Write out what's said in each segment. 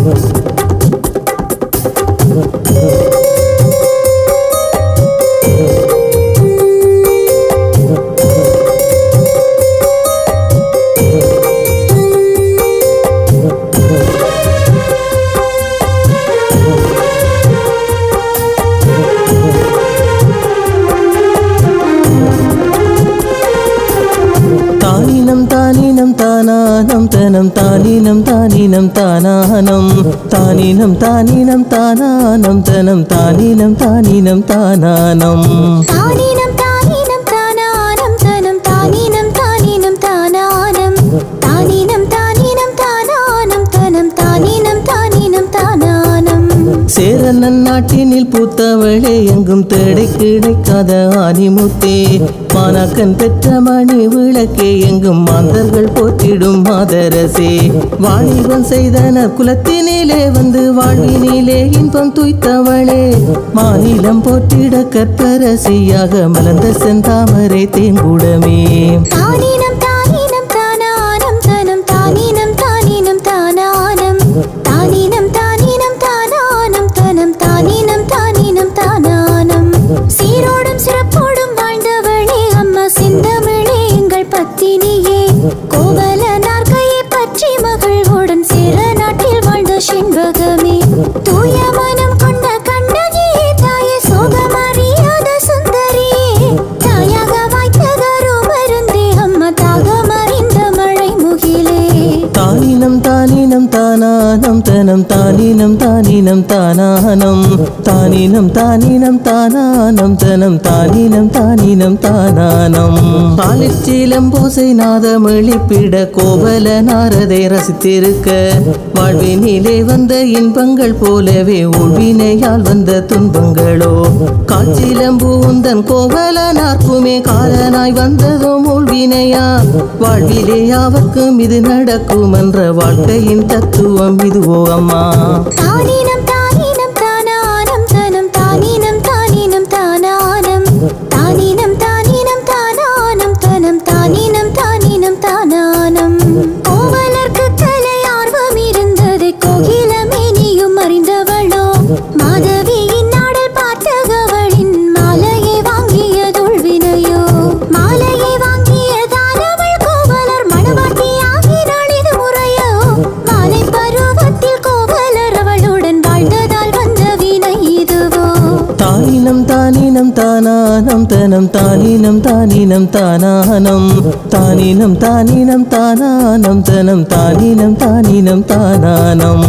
தானினம் தானினம் தானானம் தனம் தானினம் தானினம் தானானம் தானினம் தானினம் தானானம் தனம் தானினம் தானினம் தானானம் தானினம் தானினம் தானானம் தனம் தானினம் தானினம் தானானம் தானினம் தானினம் தானானம் தனம் தானினம் தானினம் தானானம் சேரனன் நாட்டினில் பூத்தவளே எங்கும் தேடை கிடைக்காத ஆனிமுத்தே மாணாக்கன் பெற்ற மணி விளக்கே எங்கும் மாந்தர்கள் போற்றிடும் மாதரசே வாணிபம் செய்தன குலத்தினிலே வந்து வாழ்வினிலே இன்பம் துய்த்தவளே மாநிலம் போற்றிட கற்பரசியாக மலர்ந்த செந்தாமரை தேங்குடமே தானினம் தானினம் தானானம் தனம் தானினம் தானினம் தானானம் தானினம் தானினம் தானானம் தனம் தானினம் தானினம் தானானம் சீரோடும் சிறப்போடும் வாழ்ந்தவளே அம்மா செந்தமிழே எங்கள் பத்தினியே கோவல நாற்கையை பற்றி மகிழ்வுடன் சேர நாட்டில் வாழ்ந்த செண்பகமே தூய மனம் கொண்ட கண்ணகியே தாயே சோகமறியாத சுந்தரியே தாயாக வாய்த்த கரு மருந்தே அம்மா தாகம் அறிந்த மழை முகிலே தானினம் தானினம் தானானம் தனம் தானினம் தானினம் தானானம் தானினம் தானினம் தானானம் தனம் தானினம் தானினம் தானானம் பாலிச்சீலம் பூசை நாதம் எழுப்பிட கோவல நாரதை ரசித்திருக்க வாழ்வினிலே வந்த இன்பங்கள் போலவே ஒழினையால் வந்த துன்பங்களோ காட்சிலம்பு உந்தன் கோவல நாற்குமே காலனாய் வந்ததும் உள்வினையா வாழ்விலே யாவர்க்கும் இது நடக்கும் என்ற வாழ்க்கையின் தத்துவம் இதுவோ அம்மா தானினம் தானினம் தானானம் தனம் தானினம் தானினம் தானானம் தானினம் தானினம் தானானம் தனம் தானினம் தானினம் தானானம் கோவலர்க்கு கலை ஆர்வம் இருந்தது கோகிலமே நீயும் அறிந்தவளோ மாதவியின் நாடல் பார்த்தகவளின் மாலையை வாங்கியதுள் வினையோ மாலையை வாங்கியதால் அவள் கோவலர் மணவாட்டியாகினாள் இது முறையோ மாலை பருவத்தில் கோவலர் அவளுடன் வாழ்ந்ததால் வந்த வினை இதுவோ தானினம் தானினம் தானானம் தனம் தானினம் தானினம் தானானம் தானினம் தானினம் தானானம் தனம் தானினம் தானினம் தானானம்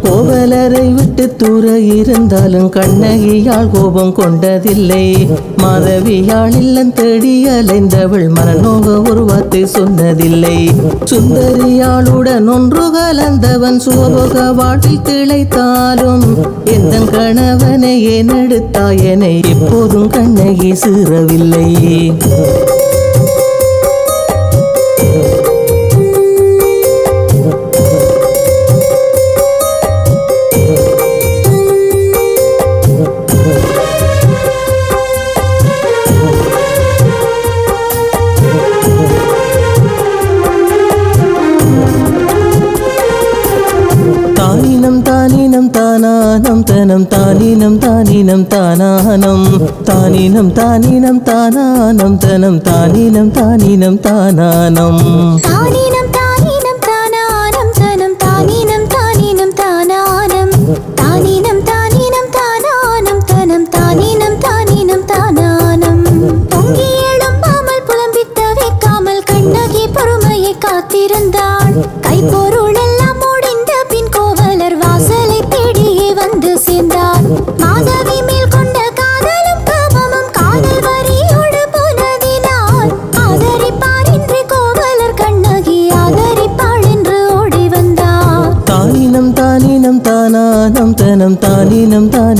கோவலரை விட்டு தூர இருந்தாலும் கண்ணகியால் கோபம் கொண்டதில்லை மாதவியாள் இல்லம் தேடி அலைந்தவள் மனநோக ஒரு வார்த்தை சொன்னதில்லை சுந்தரியாளுடன் ஒன்று கலந்தவன் சுகபோக வாழ்வில் திளைத்தாலும் எந்த கணவனை ஏன் எடுத்தாயனை எப்போதும் கண்ணகி சீறவில்லை தானினம் தானினம் தானானம் தனம் தானினம் தானினம் தானானம் தானினம் தானினம் தானானம் தனம் தானினம் தானினம் தானானம் தானினம் தானினம் தானானம் தனம் தானினம் தானினம் தானானம் தானினம் தானினம் தானானம் தனம் தானினம் தானினம் தானானம் பொங்கி எழும்பாமல் புலம்பித்த வைக்காமல் கண்ணகி பொறுமையை காத்திருந்தாள் கைப்பொருள் எல்லாம் முடிந்த பின் கோவலர் வாசலை தேடியே வந்து சேர்ந்தார் மாதவி மேல் கொண்ட காதலும் காமமும் காதல் வரியோடு போனதினால் ஆதரிப்பார் என்று கோவலர் கண்ணகி ஆதரிப்பாள் என்று ஓடி வந்தார் தானினம் தானினம் தானானம் தனம் தானினம் தானினம்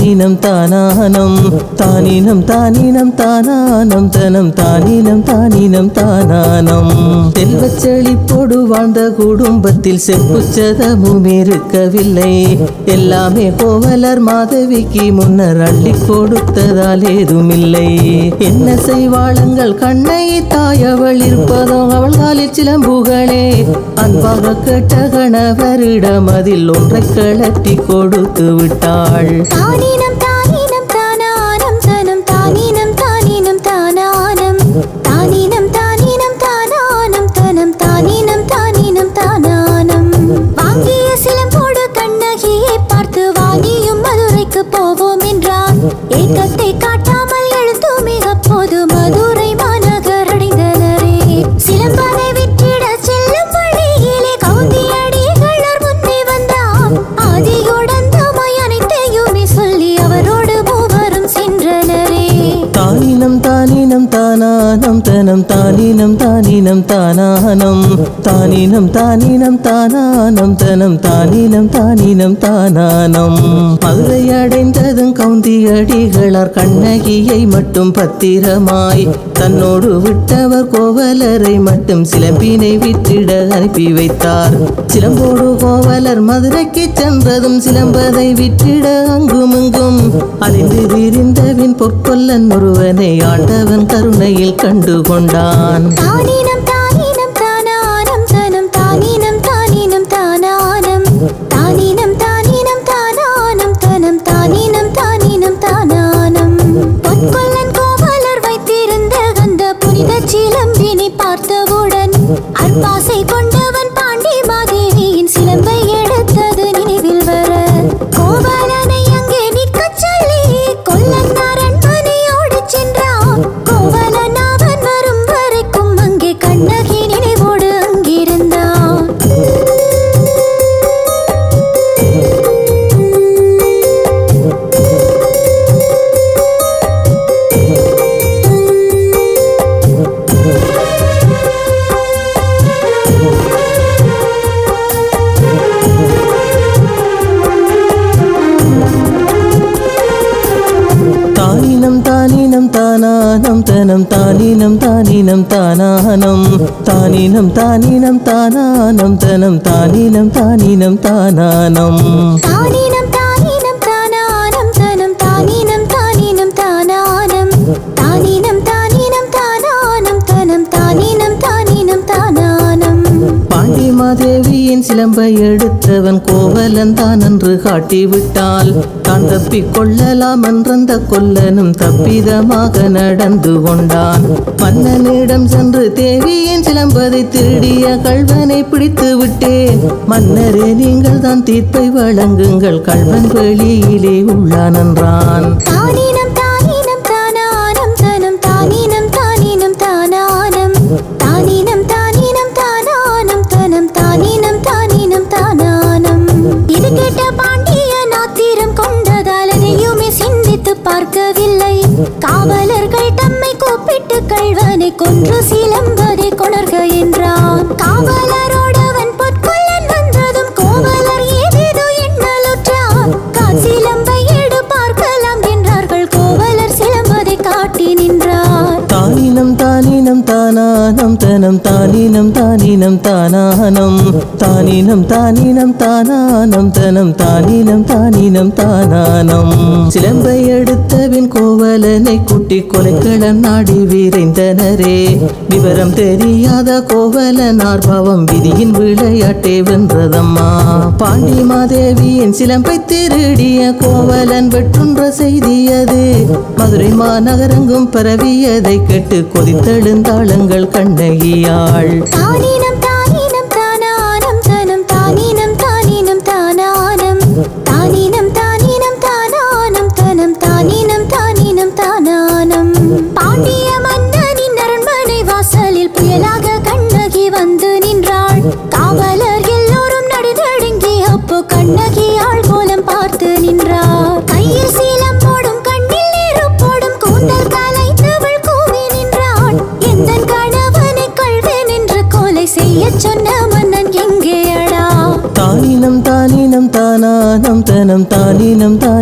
தானினம் தானானம் தானினம் தானினம் தானானம் தனம் தானினம் தானினம் தானானம் செல்வச் செழிப்போடு வாழ்ந்த குடும்பத்தில் செப்புச்சதமும் இருக்கவில்லை எல்லாமே கோவலர் மாதவிக்கு முன்னர் அள்ளி கொடுத்ததால் ஏதுமில்லை என்ன செய்வாளுங்கள் கண்ணை தாயவள் இருப்பதோ அவள் காலில் சிலம்புகளே அன்பாக கேட்ட கணவரிடம் அதில் ஒன்றை கழட்டி கொடுத்து விட்டாள் தானினம் தானினம் தானானம் தனம் தானினம் தானினம் தானானம் தானினம் தானினம் தானானம் தனம் தானினம் தானினம் தானானம் வாங்கிய சிலம்போடு கண்ணகியை பார்த்து வாணியும் மதுரைக்கு போவோம் என்றான் ஏக்கத்தை காட்டாமல் எழுந்து மிக போது மதுரை மாநகர் அடைந்தனரே சிலம்பனை விற்றிட செல்லும் வழியிலே கவுந்தியடிகளர் முன்னே வந்தார் ஆதியுடன் தமாய் அனைத்தையுமே சொல்லி அவரோடு மூவரும் சென்றனரே தானினம் தானினம் தானானம் தனம் தானினம் தானினம் தானானம் தானினம் தானினம் தானானம் தனம் தானினம் தானினம் தானானம் மதுரை அடைந்ததும் கவுந்தியடிகளார் கண்ணகியை மட்டும் பத்திரமாய் தன்னோடு விட்டவர் கோவலரை மட்டும் சிலம்பினை விற்றிட அனுப்பி வைத்தார் சிலம்போடு கோவலர் மதுரைக்கு சென்றதும் சிலம்பதை விற்றிட அங்குமிங்கும் அலைந்து விரிந்தவின் பொற்கொல்லன் ஒருவனை ஆண்டவன் கருணையில் கண்டு கொண்டான் தானினம் தானினம் தானானம் தனம் தானினம் தானினம் தானானம் தானினம் தானினம் தானானம் தனம் தானினம் தானினம் தானானம் பொற்கொல்லன் கோவலர் வைத்திருந்த அந்த புனித சிலம்பினை பார்த்தவுடன் அற்பாசை கொண்டவன் பாண்டி மாதேவியின் சிலம்பை எடுத்தது நினைவில் வர கோவலனை அங்கே நிற்கச் சொல்லி கொல்லன் அரண்மனையோடு சென்றான் கோவலன் அவன் வரும் வரைக்கும் அங்கே கண்ணகி நினைவோடு அங்கிருந்தான் தானினம் தானினம் தானானம் தனம் தானினம் தானினம் தானானம் தானினம் தானினம் தானானம் தனம் தானினம் தானினம் தானானம் தானினம் தானினம் தானானம் தனம் தானினம் தானினம் தானானம் தானினம் தானினம் தானானம் தனம் தானினம் தானினம் தானானம் பாண்டி மாதேவியின் சிலம்பை எடுத்தவன் கோவலன் தான் என்று காட்டிவிட்டால் தான் தப்பிக் கொள்ளலாம் என்றந்த கொல்லனும் தப்பிதமாக நடந்து கொண்டான் மன்னனிடம் சென்று தேவியின் சிலம்பதை திருடிய கள்வனை பிடித்து விட்டேன் மன்னரே நீங்கள் தான் தீர்ப்பை வழங்குங்கள் கள்வன் வெளியிலே உள்ளான் என்றான் தானினம் தானினம் தானானம் தனம் தானினம் தானினம் தானானம் தானினம் தானினம் தானானம் தனம் தானினம் தானினம் தானானம் இது கேட்ட பாண்டிய நாத்திரம் கொண்டதால் எதையுமே சிந்தித்து பார்க்கவில்லை காவலர்கள் தம்மை கூப்பிட்டு கள்வனை கொன்று சிலம்பதை கொணர்க என்றான் காவலரோடவன் பொற்கொல்லன் வந்ததும் கோவலர் ஏதேதோ எண்ணலுற்றார் காசிலம்பை எடு பார்க்கலாம் என்றார்கள் கோவலர் சிலம்பதை காட்டி நின்றார் தானினம் தானினம் தானானம் தனம் தானினம் தானினம் தானானம் தானினம் தானினம் தானானம் தனம் தானினம் தானினம் தானானம் சிலம்பை எடுத்தவின் கோவலனை குட்டி கொலைக்களம் நாடி விரைந்தனரே விவரம் தெரியாத கோவலன் ஆர்வம் விதியின் விளையாட்டே வென்றதம்மா பாண்டி மாதேவியின் சிலம்பை திருடிய கோவலன் வெற்றுன்ற செய்தியது மதுரை மாநகரெங்கும் பரவியதை கேட்டு கொதித்தெழுந்தாளங்கள் கண்ணகியாள் தானினம் தானினம் தானானம் தனம் தானினம் தானினம் தானானம் தானினம் தானினம் தானானம் தனம் தானினம் தானினம் தானானம் பாண்டிய மன்னனின் அரண்மனை வாசலில் புயலாக கண்ணகி வந்து நின்றாள் காவலர் எல்லோரும் நடுநடுங்கி அப்போ கண்ணகி ஆள் கோலம் பார்த்து நின்றார் கையில் சீலம் போடும் கண்ணில் நெருப்போடும் கூந்தல் கலைத்தவள் கூவி நின்றாள் எந்தன் கணவனை கள்வேன் என்று கொலை செய்யச் சொன்ன மன்னன் எங்கேயடா தானினம் தானினம் தானானம் தனம் தானினம் தானினம்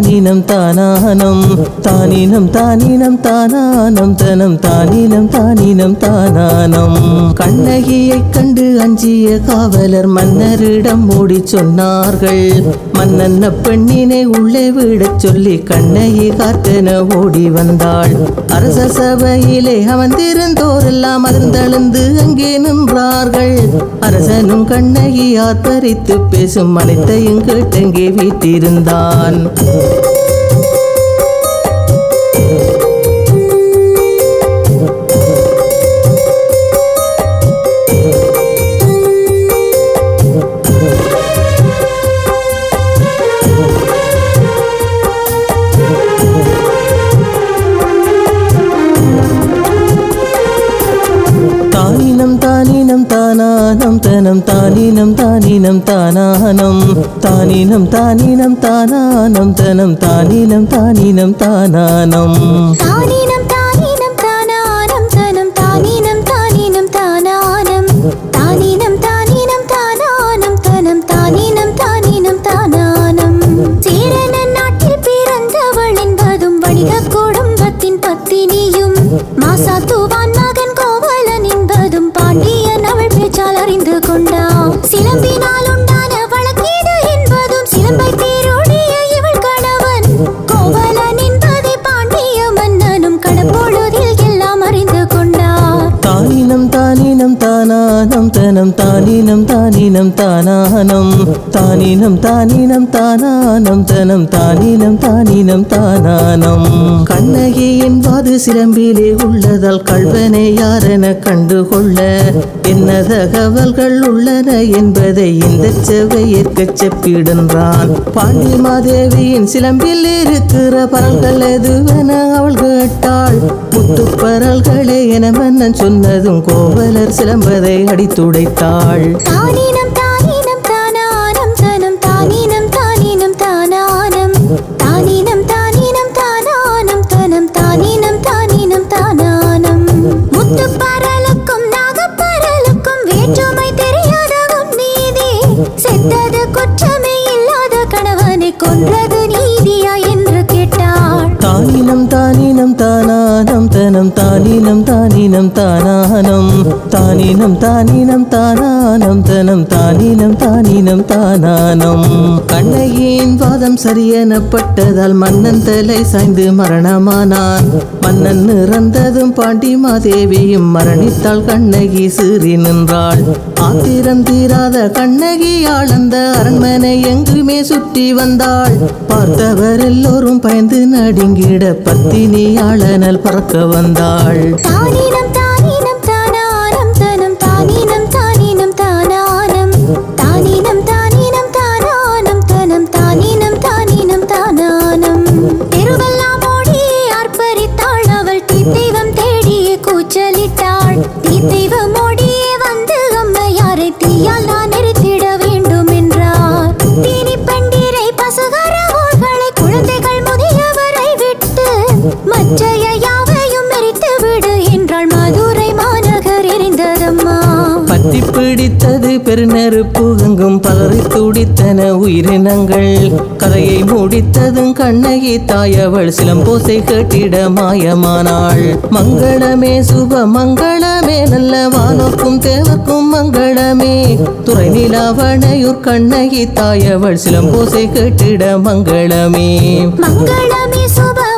தானானம் தானினம் தானினம் தானானம் தனம் தானினம் தானினம் தானானம் கண்ணகியைக் கண்டு அஞ்சிய காவலர் மன்னரிடம் ஓடி சொன்னார்கள் மன்னன்ன பெண்ணினை உள்ளே விடச் சொல்லி கண்ணகி காத்தென ஓடி வந்தாள் அரச சபையிலே அமர்ந்திருந்தோரெல்லாம் அதிர்ந்தெழுந்து அங்கே நின்றார்கள் அரசனும் கண்ணகி ஆர்ப்பரித்து பேசும் அனைத்தையும் கேட்டங்கே வீட்டிருந்தான் தானினம் தானினம் தானானம் தனம் தானினம் தானினம் தானானம் தானினம் தானினம் தானானம் தனம் தானினம் தானினம் தானானம் தானினம் தானினம் தானானம் தனம் தானினம் தானினம் தானானம் தானினம் தானினம் தானானம் தனம் தானினம் தானினம் தானானம் சேரன நாட்டில் பிறந்தவள் என்பதும் வணிக குடும்பத்தின் பத்தினியும் மாசாத்துவான் மகன் கோவலன் என்பதும் பாண்டியன் அவள் பேச்சால் அறிந்து கொண்டான் சிலம்பினால் உண்டான வழக்கீடு என்பதும் சிலம்பை தேரோடிய இவள் கணவன் கோவலன் என்பதை பாண்டிய மன்னனும் கடப்பொழுதில் எல்லாம் அறிந்து கொண்டார் தானினம் தானினம் தானானம் தனம் தானினம் தானினம் தானானம் தானினம் தானினம் தானானம் தனம் தானினம் தானினம் தானானம் கண்ணகியின் வாது சிலம்பிலே உள்ளதால் கல்வனை யாரென கண்டுகொள்ள என்ன தகவல்கள் உள்ளன என்பதை இந்த செவ்வையேற்கச் செப்பிடுன்றான் பாண்டி மாதேவியின் சிலம்பில் இருக்கிற பரல்கள் எதுவென அவள் கேட்டாள் முத்துப்பரல்களே என மன்னன் சொன்னதும் கோவலர் சிலம்பதை அடித்துடைத்தாள் தானினம் தானினம் தானானம் தனம் தானினம் தானினம் தானானம் தானினம் தானினம் தானானம் தனம் தானினம் தானினம் தானானம் முத்துப்பரலுக்கும் நாகப்பரலுக்கும் வேற்றுமை தெரியாதவும் நீதி செத்தது குற்றமே இல்லாத கணவனை கொன்றது நீதியா என்று கேட்டாள் தானினம் தானினம் தானானம் தனம் தானினம் தானினம் தானானம் தானினம் தானினம் தானானம் தனம் தானினம் தானினம் தானானம் கண்ணகியின் வாதம் சரியெனப்பட்டதால் மன்னன் தலை சாய்ந்து மரணமானான் மன்னன் இறந்ததும் பாண்டி மாதேவியும் மரணித்தாள் கண்ணகி சீறி நின்றாள் ஆத்திரம் தீராத கண்ணகி ஆளந்த அரண்மனை எங்குமே சுற்றி வந்தாள் பார்த்தவர் எல்லோரும் பயந்து நடுங்கிட பத்தினி ஆளனல் பறக்க வந்தாள் தானினம் தானினம் தானானம் தனம் தானினம் தானினம் தானானம் தானினம் தானினம் தானானம் தனம் தானினம் தானினம் தானானம் தெருவெல்லாம் ஓடி ஆர்ப்பரித்தாள் அவள் தீத்தெய்வம் தேடியே கூச்சலிட்டாள் தீத்தெய்வம் ஓடியே வந்து அம்மையாரை தீயால் நான் எரித்திட வேண்டும் என்றார் தீனி பண்டிரை பசுகர ஊர்களை குழந்தைகள் முதியவரை விட்டு மற்றைய யாவையும் எரித்து விடு என்றாள் மதுரை மாநகர் எரிந்ததம்மா பற்றி பிடித்தது பெருநெருப்பு எங்கும் பதறி துடித்தன உயிரினங்கள் கதையை முடித்ததும் கண்ணகி தாயவள் சிலம்போசை கேட்டிட மாயமானாள் மங்களமே சுப மங்களமே நல்ல வானோக்கும் தேவர்க்கும் மங்களமே துறை நிலாவணையூர் கண்ணகி தாயவள் சிலம்போசை கேட்டிட மங்களமே மங்களமே சுப